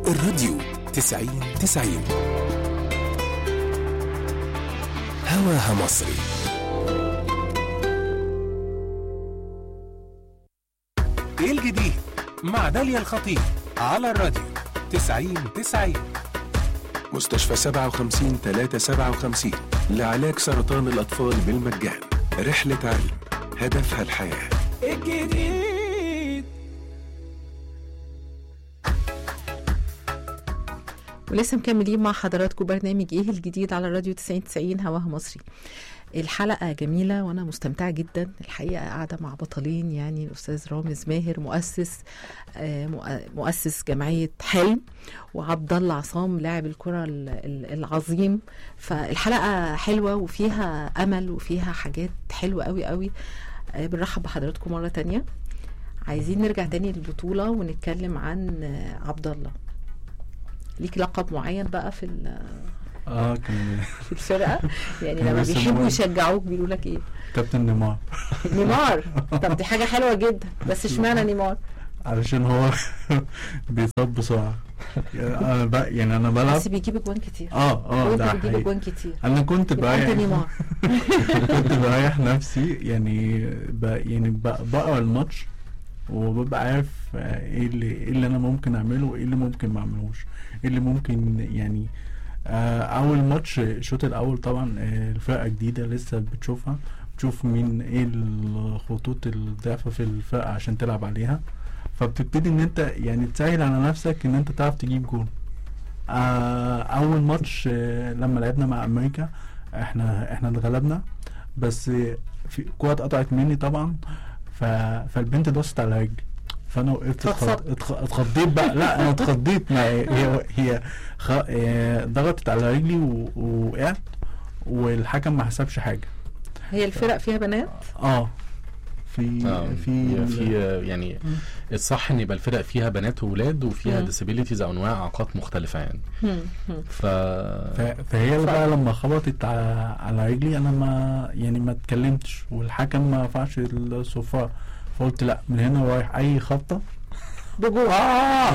الراديو تسعين تسعين هواها مصري ايه الجديد مع داليا الخطيب على الراديو تسعين تسعين مستشفى سبعة وخمسين تلاتة سبعة وخمسين لعلاج سرطان الأطفال بالمجان رحلة علم هدفها الحياة الجديد ولسه مكملين مع حضراتكم برنامج ايه الجديد على الراديو 90 90 هواها مصري الحلقة جميلة وأنا مستمتعة جدا الحقيقة قاعدة مع بطلين يعني الأستاذ رامز ماهر مؤسس آه، مؤ- مؤسس جمعية حلم وعبد الله عصام لاعب الكرة ال- ال- العظيم فالحلقة حلوة وفيها أمل وفيها حاجات حلوة قوي قوي آه، بنرحب بحضراتكم مرة تانية عايزين نرجع تاني للبطولة ونتكلم عن آه، عبد الله ليك لقب معين بقى في ال- اه كان في الفرقه يعني لما بيسموه- بيحبوا يشجعوك بيقولوا لك ايه كابتن نيمار نيمار طب دي حاجه حلوه جدا بس اشمعنى نيمار علشان هو بيصاب بسرعة يعني انا بقى يعني انا بلعب بس بيجيب اجوان كتير اه اه وانت ده بتجيب حقيقي اجوان كتير انا كنت يبقى انت بريح نيمار كنت بريح نفسي يعني ب... يعني ب... بقرا الماتش وببقى عارف آه، ايه اللي ايه اللي انا ممكن اعمله وايه اللي ممكن ما اعملوش ايه اللي ممكن يعني آه، اول ماتش الشوط الاول طبعا آه، الفرقه جديده لسه بتشوفها بتشوف مين ايه الخطوط الضعفه في الفرقه عشان تلعب عليها فبتبتدي ان انت يعني تسهل على نفسك ان انت تعرف تجيب جول آه، اول ماتش آه، لما لعبنا مع امريكا احنا احنا اتغلبنا بس آه، في كوره اتقطعت مني طبعا ف... فالبنت دوست على رجلي فانا وقفت اتخض- فاتصبت. اتخ- اتخضيت بقى لا انا اتخضيت ما هي هي خ... آه، ضغطت على رجلي و- ووقعت والحكم ما حسبش حاجه هي الفرق فيها بنات اه في آه، في في يعني الصح ان يبقى الفرق فيها بنات وولاد وفيها مم. ديسابيليتيز او انواع اعاقات مختلفه يعني هم، هم. ف ف... فهي اللي بقى لما خبطت على, على رجلي انا ما يعني ما اتكلمتش والحكم ما رفعش الصفار فقلت لا من هنا ورايح اي خبطه بجول اه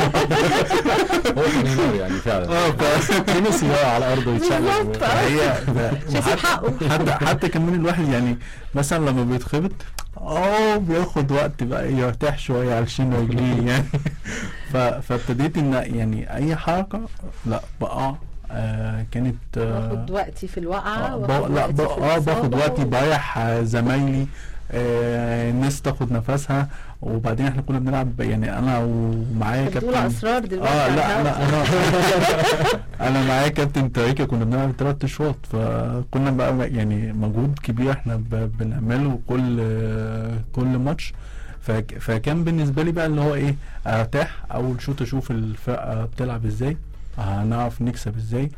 هو كان نيمار يعني فعلا اه ف... في نسي يقع على الارض ويتشقلب بالظبط. هي مش هيسيب حقه حتى حتى كمان الواحد يعني مثلا لما بيتخبط اه بياخد وقت بقى يرتاح شويه علشان رجليه يعني ف... فابتديت ان يعني اي حركه لا بقى آه كانت آه باخد وقتي في الوقعه آه، واخد ب- لا وقتي ب- في اه باخد الإصابة وقتي و- بريح آه، زمايلي آه الناس تاخد نفسها وبعدين احنا كنا بنلعب يعني انا ومعايا بتقول كابتن اسرار دلوقتي اه على لا الهوا. لا انا انا معايا كابتن تريكا كنا بنلعب ثلاث اشواط فكنا بقى يعني مجهود كبير احنا ب- بنعمله كل كل ماتش فك- فكان بالنسبه لي بقى اللي هو ايه ارتاح اول شوط اشوف الفرقه بتلعب ازاي هنعرف نكسب ازاي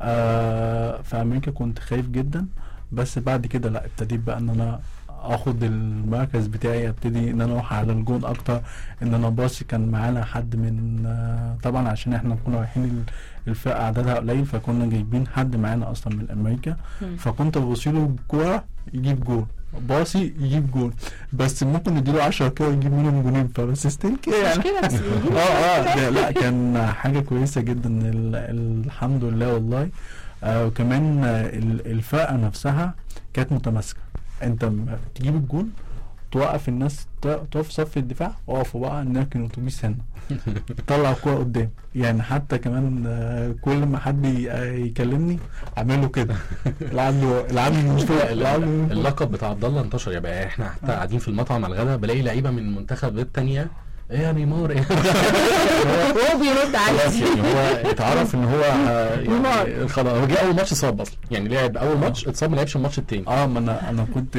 آه في امريكا كنت خايف جدا بس بعد كده لا ابتديت بقى ان انا اخد المركز بتاعي ابتدي ان انا اروح على الجون اكتر ان انا باصي كان معانا حد من آه، طبعا عشان احنا كنا رايحين ال- الفرقه عددها قليل فكنا جايبين حد معانا اصلا من امريكا مم. فكنت ببصيله الكوره يجيب جول باصي يجيب جول بس ممكن نديله 10 كده يجيب منهم جولين فبس ستيل كده يعني مشكله بس بيجيب اه اه ده لا كان حاجه كويسه جدا ال- الحمد لله والله آه وكمان آه، ال- الفرقه نفسها كانت متماسكه انت م- تجيب الجون توقف الناس ت- تقف في صف الدفاع وقفوا بقى نركن اتوبيس هنا طلع الكوره قدام يعني حتى كمان آه، كل ما حد ي- آه، يكلمني اعمل له كده العب له العب له من فوق العب له من فوق. اللقب بتاع عبد الله انتشر يبقى احنا حتى قاعدين في المطعم على الغدا بلاقي لعيبه من المنتخب التانية ايه يا نيمار ايه هو بيرد خلاص عليك يعني هو اتعرف ان هو آه، يعني نيمار. خلاص هو جه اول ماتش اتصاب اصلا يعني لعب اول ماتش اتصاب ما لعبش الماتش التاني اه ما انا انا كنت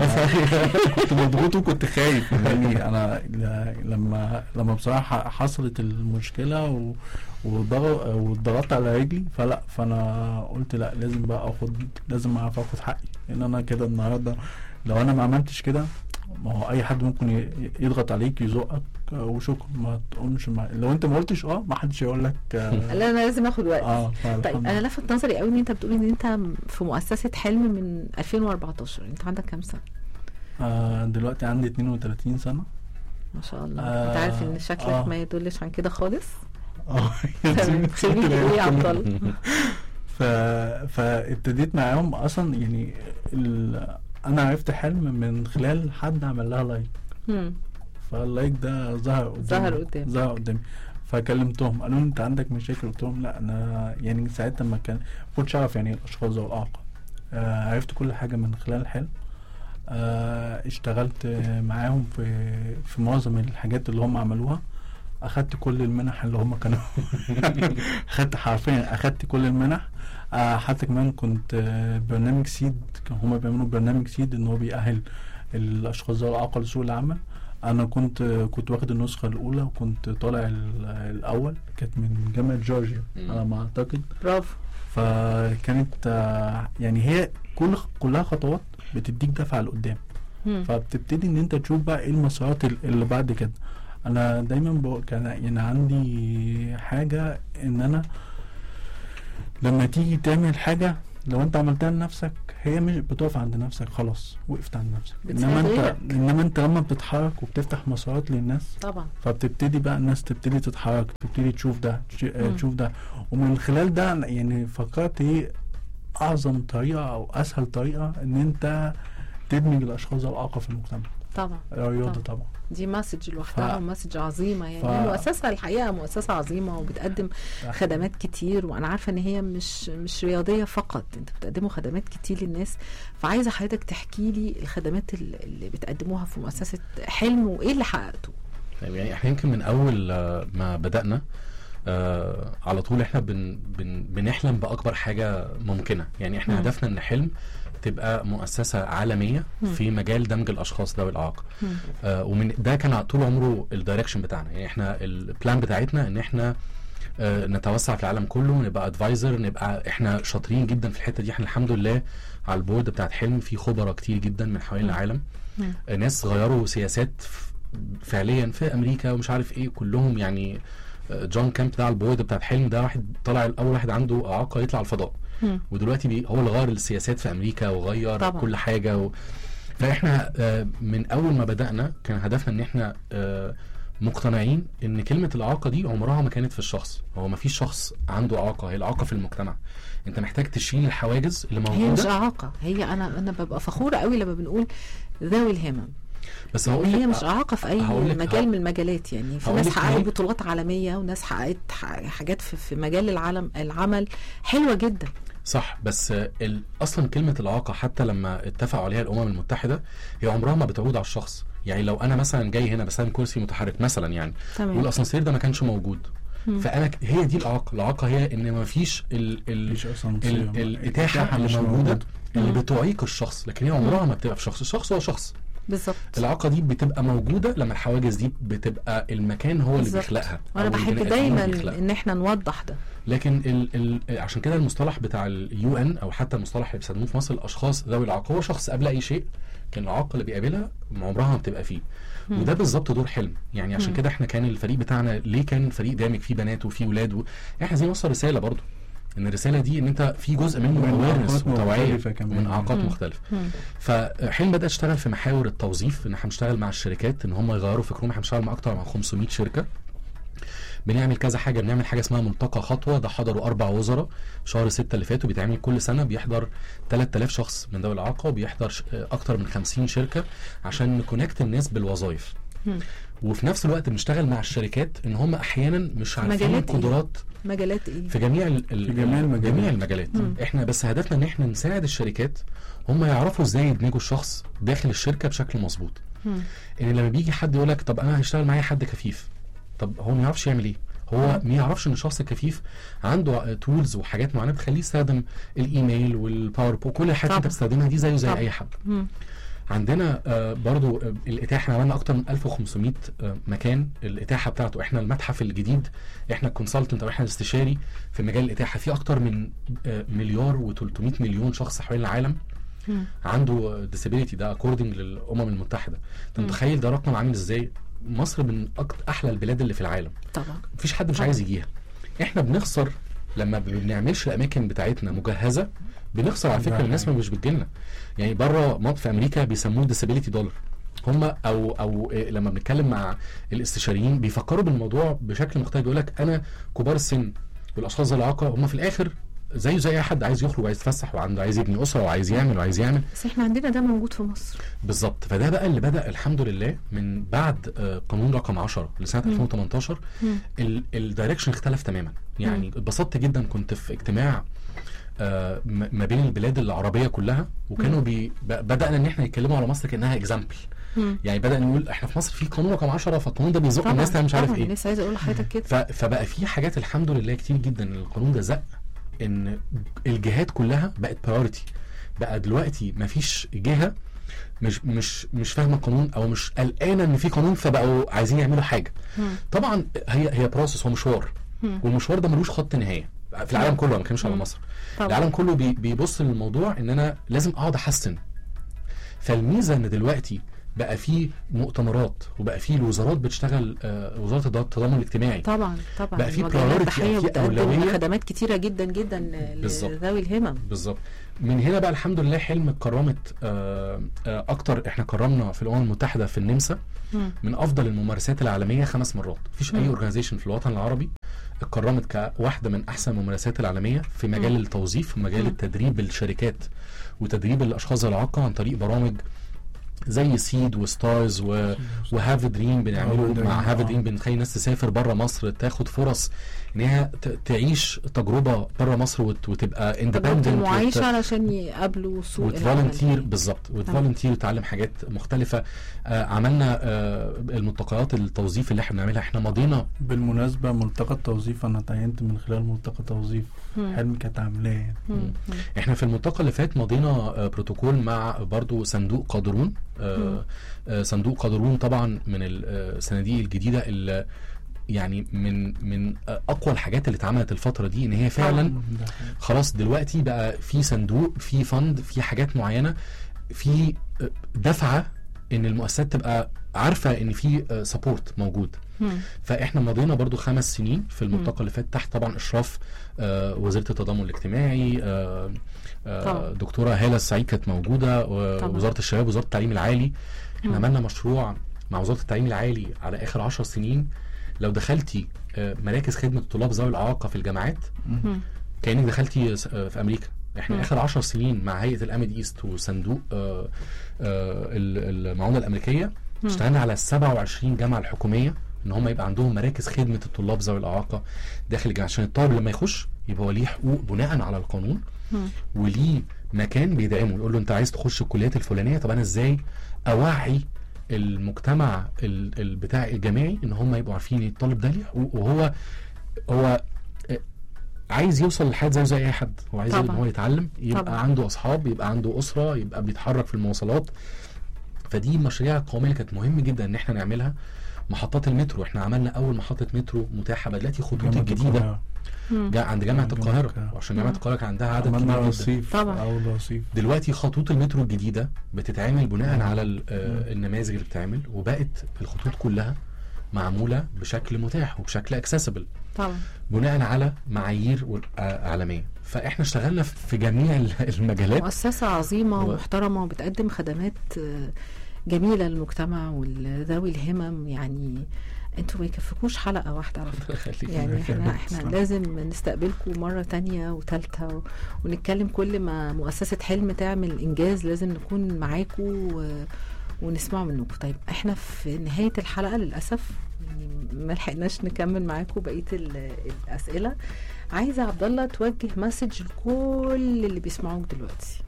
كنت مضغوط وكنت خايف يعني انا ل- لما لما بصراحه حصلت المشكله و وضغ- واتضغطت على رجلي فلا فانا قلت لا لازم بقى اخد لازم اعرف اخد حقي لان انا كده النهارده لو انا ما عملتش كده ما هو اي حد ممكن ي- يضغط عليك يزقك آه، وشكرا ما تقومش مع... لو انت ما قلتش اه ما حدش يقول لك اه, لا انا لازم اخد وقت آه فالحمد طيب انا لله. لفت نظري قوي ان انت بتقول ان انت في مؤسسه حلم من 2014 انت عندك كام سنه آه دلوقتي عندي 32 سنه ما شاء الله آه، انت عارف ان شكلك آه. ما يدلش عن كده خالص اه ياسمين خريج ايه يا عبد الله؟ ف... فابتديت معاهم اصلا يعني ال... انا عرفت حلم من خلال حد عمل لها لايك مم. فاللايك ده ظهر قدامي ظهر قدامك. ظهر قدامي فكلمتهم قالوا لي انت عندك مشاكل قلت لهم لا انا يعني ساعتها ما كان كنتش اعرف يعني ايه الاشخاص ذوي الاعاقه آه عرفت كل حاجه من خلال الحلم آه اشتغلت آه، معاهم في في معظم الحاجات اللي هم عملوها اخدت كل المنح اللي هم كانوا اخدت حرفيا اخدت كل المنح آه حتى كمان كنت آه برنامج سيد كان هم بيعملوا برنامج سيد ان هو بيأهل الاشخاص ذوي الاعاقه لسوق العمل انا كنت كنت واخد النسخه الاولى وكنت طالع ال- الاول كانت من جامعه جورجيا مم. على ما اعتقد برافو فكانت آه، يعني هي كل كلها خطوات بتديك دفعه لقدام مم. فبتبتدي ان انت تشوف بقى ايه المسارات ال- اللي بعد كده انا دايما بقول كان يعني عندي حاجه ان انا لما تيجي تعمل حاجه لو انت عملتها لنفسك هي مش بتقف عند نفسك خلاص وقفت عند نفسك بتساعد انما انت غيرك. انما انت لما بتتحرك وبتفتح مسارات للناس طبعا فبتبتدي بقى الناس تبتدي تتحرك تبتدي تشوف ده تش- آه، مم. تشوف ده ومن خلال ده أنا يعني فكرت ايه اعظم طريقه او اسهل طريقه ان انت تدمج الاشخاص ذوي الاعاقه في المجتمع طبعا الرياضه طبعا. طبعا دي مسج لوحدها ف- ومسج عظيمه يعني ف- مؤسسه الحقيقه مؤسسه عظيمه وبتقدم خدمات كتير وانا عارفه ان هي مش مش رياضيه فقط انت بتقدموا خدمات كتير للناس فعايزه حضرتك تحكي لي الخدمات اللي اللي بتقدموها في مؤسسه حلم وايه اللي حققته طيب يعني احنا يمكن من اول آه، ما بدانا آه على طول احنا بن بن بنحلم باكبر حاجه ممكنه يعني احنا مم. هدفنا ان حلم تبقى مؤسسه عالميه مم. في مجال دمج الاشخاص ذوي الاعاقه مم. آه ومن ده كان طول عمره الدايركشن بتاعنا يعني احنا البلان بتاعتنا ان احنا آه نتوسع في العالم كله نبقى ادفايزر نبقى احنا شاطرين جدا في الحته دي احنا الحمد لله على البورد بتاعت حلم في خبراء كتير جدا من حوالين مم. العالم مم. آه ناس غيروا سياسات ف- فعليا في امريكا ومش عارف ايه كلهم يعني آه، جون كامب ده على البورد بتاعت حلم ده واحد طلع اول واحد عنده اعاقه يطلع الفضاء مم. ودلوقتي بي هو اللي غير السياسات في امريكا وغير طبعا. كل حاجه و... فاحنا آه، من اول ما بدانا كان هدفنا ان احنا آه، مقتنعين ان كلمه الاعاقه دي عمرها ما كانت في الشخص هو ما فيش شخص عنده اعاقه هي الاعاقه في المجتمع انت محتاج تشيل الحواجز اللي هي مش موجوده اعاقه هي انا انا ببقى فخوره قوي لما بنقول ذوي الهمم بس هقول هي لك مش اعاقه في اي هقول لك- مجال من المجالات يعني في هقول ناس لك حققت ليه؟ بطولات عالميه وناس حققت ح- حاجات في, في مجال العالم العمل حلوه جدا صح بس آه، ال- اصلا كلمه الاعاقه حتى لما اتفقوا عليها الامم المتحده هي عمرها ما بتعود على الشخص يعني لو انا مثلا جاي هنا بستخدم كرسي متحرك مثلا يعني تمام والاسانسير ده ما كانش موجود مم. فانا ك- هي دي الاعاقه الاعاقه هي ان ما فيش ال ال مفيش اصلا ال الاتاحه اللي مش موجوده اللي مم. بتعيق الشخص لكن هي عمرها ما بتبقى في شخص الشخص هو شخص بالظبط الاعاقه دي بتبقى موجوده لما الحواجز دي بتبقى المكان هو اللي بالظبط. بيخلقها وانا أو بحب البني آدمين دايما اللي بيخلقها. ان احنا نوضح ده لكن ال ال عشان كده المصطلح بتاع اليو ان او حتى المصطلح اللي بيستخدموه في مصر الاشخاص ذوي الاعاقه هو شخص قبل اي شيء كان الاعاقه اللي بيقابلها عمرها ما بتبقى فيه مم. وده بالظبط دور حلم يعني عشان مم. كده احنا كان الفريق بتاعنا ليه كان فريق دامج فيه بنات وفيه ولاد و... احنا عايزين نوصل رساله برضو ان الرساله دي ان انت في جزء منه من اويرنس إعاقات وتوعيه مختلفة كمان. من اعاقات مم. مختلفه مم. فحلم بدا يشتغل في محاور التوظيف ان احنا هنشتغل مع الشركات ان هم يغيروا فكرهم احنا هنشتغل مع اكتر من 500 شركه بنعمل كذا حاجه بنعمل حاجه اسمها ملتقى خطوه ده حضروا اربع وزراء شهر ستة اللي فاتوا بيتعمل كل سنه بيحضر 3000 شخص من ذوي الاعاقه وبيحضر ش- اكتر من 50 شركه عشان نكونكت الناس بالوظائف مم. وفي نفس الوقت بنشتغل مع الشركات ان هم احيانا مش عارفين مجالات إيه؟ القدرات مجالات ايه في جميع ال ال- في جميع المجالات. جميع المجالات مم. احنا بس هدفنا ان احنا نساعد الشركات هم يعرفوا ازاي يدمجوا الشخص داخل الشركه بشكل مظبوط مم. ان لما بيجي حد يقول لك طب انا هشتغل معايا حد كفيف طب هو ما يعرفش يعمل ايه هو ما يعرفش ان الشخص الكفيف عنده تولز وحاجات معينه بتخليه يستخدم الايميل والباور وكل الحاجات اللي انت طبعا. بتستخدمها دي زيه زي طبعا. اي حد مم. عندنا آه، برضو آه، الاتاحه احنا عملنا اكتر من 1500 آه، مكان الاتاحه بتاعته احنا المتحف الجديد احنا الكونسلتنت او احنا الاستشاري في مجال الاتاحه في اكتر من آه، مليار و300 مليون شخص حوالين العالم مم. عنده ديسابيليتي ده اكوردنج للامم المتحده انت مم. متخيل ده رقم عامل ازاي مصر من أكتر احلى البلاد اللي في العالم طبعا مفيش حد مش طبعا. عايز يجيها احنا بنخسر لما ما بنعملش الاماكن بتاعتنا مجهزه بنخسر على فكره ده الناس ما مش بتجيلنا يعني بره مط في امريكا بيسموه ديسابيليتي دولار هم او او إيه لما بنتكلم مع الاستشاريين بيفكروا بالموضوع بشكل مختلف يقول لك انا كبار السن والاشخاص ذوي الاعاقه هم في الاخر زيه زي اي حد عايز يخرج وعايز يتفسح وعنده عايز يبني اسره وعايز يعمل وعايز يعمل بس احنا عندنا ده موجود في مصر بالظبط فده بقى اللي بدا الحمد لله من بعد آه، قانون رقم 10 لسنه مم. 2018 مم. ال- الدايركشن اختلف تماما يعني اتبسطت جدا كنت في اجتماع آه، م- ما بين البلاد العربيه كلها وكانوا بي ب- بدانا ان احنا نتكلموا على مصر كانها اكزامبل مم. يعني بدا نقول احنا في مصر في قانون رقم 10 فالقانون ده بيزق طبعا الناس تعمل مش عارف طبعا ايه لسه عايزه اقول لحضرتك كده ف- فبقى في حاجات الحمد لله كتير جدا إن القانون ده زق ان الجهات كلها بقت برايورتي بقى دلوقتي مفيش جهه مش مش مش فاهمه القانون او مش قلقانه ان في قانون فبقوا عايزين يعملوا حاجه مم. طبعا هي هي بروسس هو مشوار مم. والمشوار ده ملوش خط نهايه في العالم كله ما بتكلمش على مم. مصر طبعا العالم كله بي بيبص للموضوع ان انا لازم اقعد احسن فالميزه ان دلوقتي بقى في مؤتمرات وبقى في الوزارات بتشتغل آه، وزاره الض- التضامن الاجتماعي طبعا طبعا بقى في المجالات priority، الضحيه في بتقدم أولوية. خدمات كتيره جدا جدا بالظبط. لذوي الهمم بالظبط من هنا بقى الحمد لله حلم كرمت آه، آه، اكتر احنا كرمنا في الامم المتحده في النمسا مم. من افضل الممارسات العالميه خمس مرات مفيش اي مم. اورجانيزيشن في الوطن العربي اتكرمت كواحده من احسن الممارسات العالميه في مجال مم. التوظيف في مجال مم. التدريب الشركات وتدريب الاشخاص ذوي الاعاقه عن طريق برامج زي سيد وستارز و... وهاف دريم بنعمله Have a مع Dream، هاف آه. دريم بنخلي الناس تسافر بره مصر تاخد فرص ان هي ت... تعيش تجربه بره مصر وت... وتبقى تجربه اندبندنت المعايشه علشان يقابلوا سوق وتفولنتير العمل. بالظبط وتفولنتير وتتعلم حاجات مختلفه آه عملنا آه الملتقيات التوظيف اللي احنا بنعملها احنا مضينا بالمناسبة ملتقى التوظيف أنا تعينت من خلال ملتقى توظيف مم. حلمي كانت عاملاه يعني. مم. مم. احنا في الملتقى اللي فات مضينا آه، بروتوكول مع برضو صندوق قادرون آه، مم. آه، صندوق قادرون طبعا من الصناديق الجديده اللي يعني من من آه، اقوى الحاجات اللي اتعملت الفتره دي ان هي فعلا ده حقيقي. خلاص دلوقتي بقى في صندوق في فند في حاجات معينه في آه، دفعه ان المؤسسات تبقى عارفه ان في سبورت موجود مم. فاحنا مضينا برضو خمس سنين في الملتقى اللي فات تحت طبعا اشراف آه وزيره التضامن الاجتماعي آه آه طبعا. دكتوره هاله السعيد كانت موجوده طبعا. ووزاره الشباب وزاره التعليم العالي احنا مم. عملنا مشروع مع وزاره التعليم العالي على اخر عشر سنين لو دخلتي آه مراكز خدمه الطلاب ذوي الاعاقه في الجامعات مم. كانك دخلتي س- آه، في امريكا احنا مم. اخر 10 سنين مع هيئه الامد ايست وصندوق آه، آه، ال- المعونه الامريكيه مم. اشتغلنا على ال 27 جامعه الحكوميه ان هم يبقى عندهم مراكز خدمه الطلاب ذوي الاعاقه داخل الجامعه عشان الطالب لما يخش يبقى هو ليه حقوق بناء على القانون مم. وليه مكان بيدعمه يقول له انت عايز تخش الكليات الفلانيه طب انا ازاي اوعي المجتمع ال- ال- بتاع الجامعي ان هم يبقوا عارفين إن الطالب ده ليه حقوق وهو هو آه، عايز يوصل لحاجه زيه زي اي حد هو عايز ان طبعا. هو يتعلم يبقى طبعا. عنده اصحاب يبقى عنده اسره يبقى بيتحرك في المواصلات فدي المشاريع القوميه اللي كانت مهم جدا ان احنا نعملها محطات المترو احنا عملنا اول محطه مترو متاحه بقى دلوقتي خطوط جامعة الجديده القاهرة. مم. جا عند جامعه جامعة القاهره القاهرة. وعشان جامعه مم. القاهره كان عندها عدد عملنا كبير جدا رصيف طبعا. أول رصيف دلوقتي خطوط المترو الجديده بتتعمل بناء مم. على ال- آه، النماذج اللي بتتعمل وبقت الخطوط كلها معموله بشكل متاح وبشكل اكسسبل طبعا بناء على معايير وال- آه، عالميه فاحنا اشتغلنا في جميع ال- المجالات مؤسسة عظيمة و- ومحترمة وبتقدم خدمات آه، جميلة للمجتمع والذوي الهمم يعني انتوا ما يكفكوش حلقة واحدة على فكرة خليك يعني احنا يخليك. احنا تسلم. لازم نستقبلكم مرة تانية وتالتة و- ونتكلم كل ما مؤسسة حلم تعمل انجاز لازم نكون معاكم و- ونسمعه منكم طيب احنا في نهاية الحلقة للأسف يعني ما لحقناش نكمل معاكم بقية ال- الأسئلة عايزة عبد الله توجه مسج لكل اللي بيسمعوك دلوقتي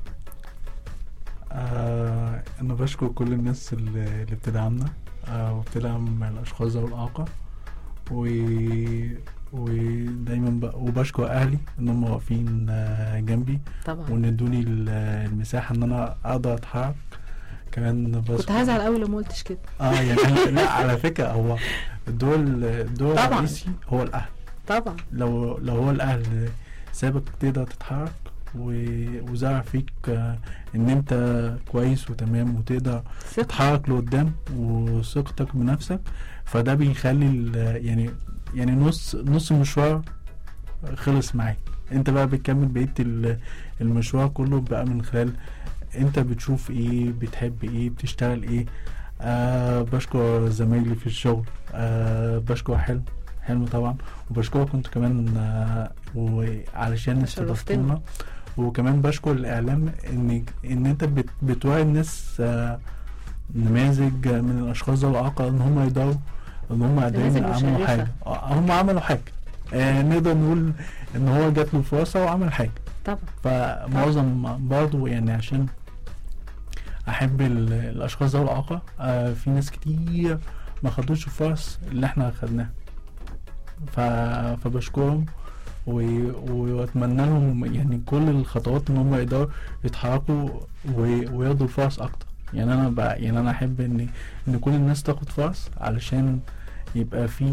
آه أنا بشكر كل الناس اللي, اللي بتدعمنا آه وبتدعم الأشخاص ذوي الإعاقة و... ودايما ب... وبشكر أهلي إن هم واقفين آه جنبي طبعا وإن ادوني ال- المساحة إن أنا أقدر أتحرك كمان بس كنت هزعل قوي لو ما قلتش كده اه يعني أنا- لا على فكرة هو الدور الدور طبعاً. الرئيسي هو الأهل طبعا لو لو هو الاهل سابك تقدر تتحرك و- وزرع فيك آه، ان انت كويس وتمام وتقدر ثقة تتحرك لقدام وثقتك بنفسك فده بيخلي ال- يعني يعني نص نص المشوار خلص معاك انت بقى بتكمل بقيه ال- المشوار كله بقى من خلال انت بتشوف ايه بتحب ايه بتشتغل ايه آه بشكر زمايلي في الشغل آه بشكر حلم حلم طبعا وبشكركم انتوا كمان آه وعلشان شرفتنا. استضفتونا وكمان بشكر الاعلام ان ان انت بت بتوعي الناس آه نماذج من الاشخاص ذوي الاعاقه ان هم يقدروا ان هم قادرين نماذج يعملوا مشرفة. حاجه آه، هم عملوا حاجه آه نقدر نقول ان هو جات له فرصه وعمل حاجه طبعا فمعظم برضه يعني عشان احب ال- الاشخاص ذوي الاعاقه آه في ناس كتير ما خدوش الفرص اللي احنا خدناها ف... فبشكرهم و... واتمنى لهم يعني كل الخطوات ان هم يقدروا يتحركوا و... وياخدوا الفرص اكتر يعني انا ب... يعني انا احب ان ان كل الناس تاخد فرص علشان يبقى في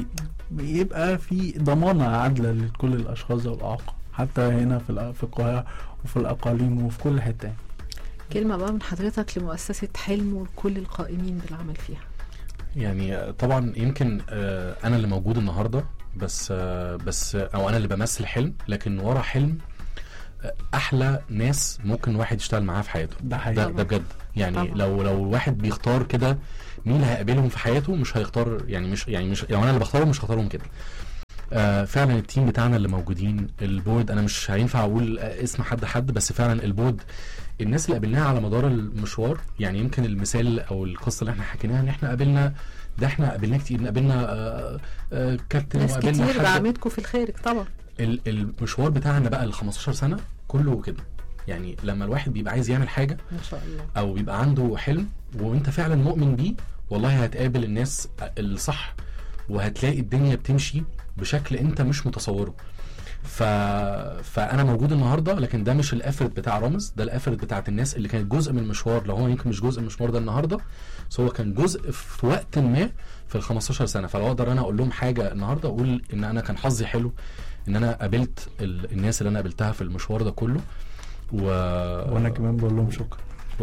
يبقى في ضمانة عادلة لكل الأشخاص ذوي الإعاقة حتى هنا في الأ- في القاهرة وفي الأقاليم وفي كل حتة كلمة بقى من حضرتك لمؤسسة حلم وكل القائمين بالعمل فيها يعني طبعا يمكن آه، انا اللي موجود النهارده بس آه، بس او انا اللي بمثل حلم لكن ورا حلم آه، احلى ناس ممكن واحد يشتغل معاه في حياته ده ده, حقيقي ده بجد يعني طبعا. لو لو الواحد بيختار كده مين اللي هيقابلهم في حياته مش هيختار يعني مش يعني مش لو انا اللي بختارهم مش هختارهم كده آه فعلا التيم بتاعنا اللي موجودين البورد انا مش هينفع اقول آه، اسم حد حد بس فعلا البورد الناس اللي قابلناها على مدار المشوار يعني يمكن المثال او القصه اللي احنا حكيناها ان احنا قابلنا ده احنا قابلناه كتير قابلنا آه آه كابتن ناس وقابلنا كتير حد دعمتكم في الخارج طبعا ال- المشوار بتاعنا بقى ال 15 سنه كله كده يعني لما الواحد بيبقى عايز يعمل حاجه ما شاء الله او بيبقى عنده حلم وانت فعلا مؤمن بيه والله هتقابل الناس الصح وهتلاقي الدنيا بتمشي بشكل انت مش متصوره ف... فانا موجود النهارده لكن ده مش الافرت بتاع رامز ده الافرت بتاعت الناس اللي كانت جزء من المشوار لو هو يمكن مش جزء من المشوار ده النهارده بس هو كان جزء في وقت ما في ال 15 سنه فلو اقدر انا اقول لهم حاجه النهارده اقول ان انا كان حظي حلو ان انا قابلت ال... الناس اللي انا قابلتها في المشوار ده كله و... وأنا كمان بقول لهم شكرا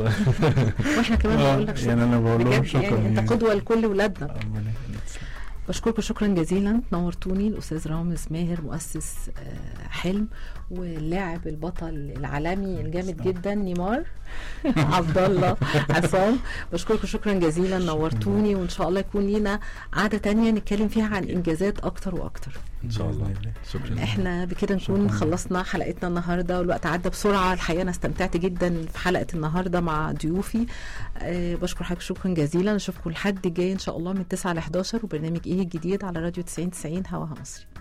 واحنا كمان آه، بنقول لك شكرا يعني أنا بقول لهم بجد شكرا يعني انت قدوة لكل ولادنا ربنا يخليك. بشكركم شكرا جزيلا نورتوني الاستاذ رامز ماهر مؤسس آه، حلم واللاعب البطل العالمي الجامد جدا نيمار عبد الله عصام بشكركم شكرا جزيلا نورتوني وان شاء الله يكون لينا قعده تانية نتكلم فيها عن انجازات اكتر واكتر ان شاء الله بإذن الله. شكرا احنا بكده نكون شكراً. خلصنا حلقتنا النهارده والوقت عدى بسرعه الحقيقه انا استمتعت جدا في حلقه النهارده مع ضيوفي أه بشكر حضرتك شكرا جزيلا اشوفكم الحد الجاي ان شاء الله من 9 ل 11 وبرنامج ايه الجديد على راديو 90 90 هواها مصري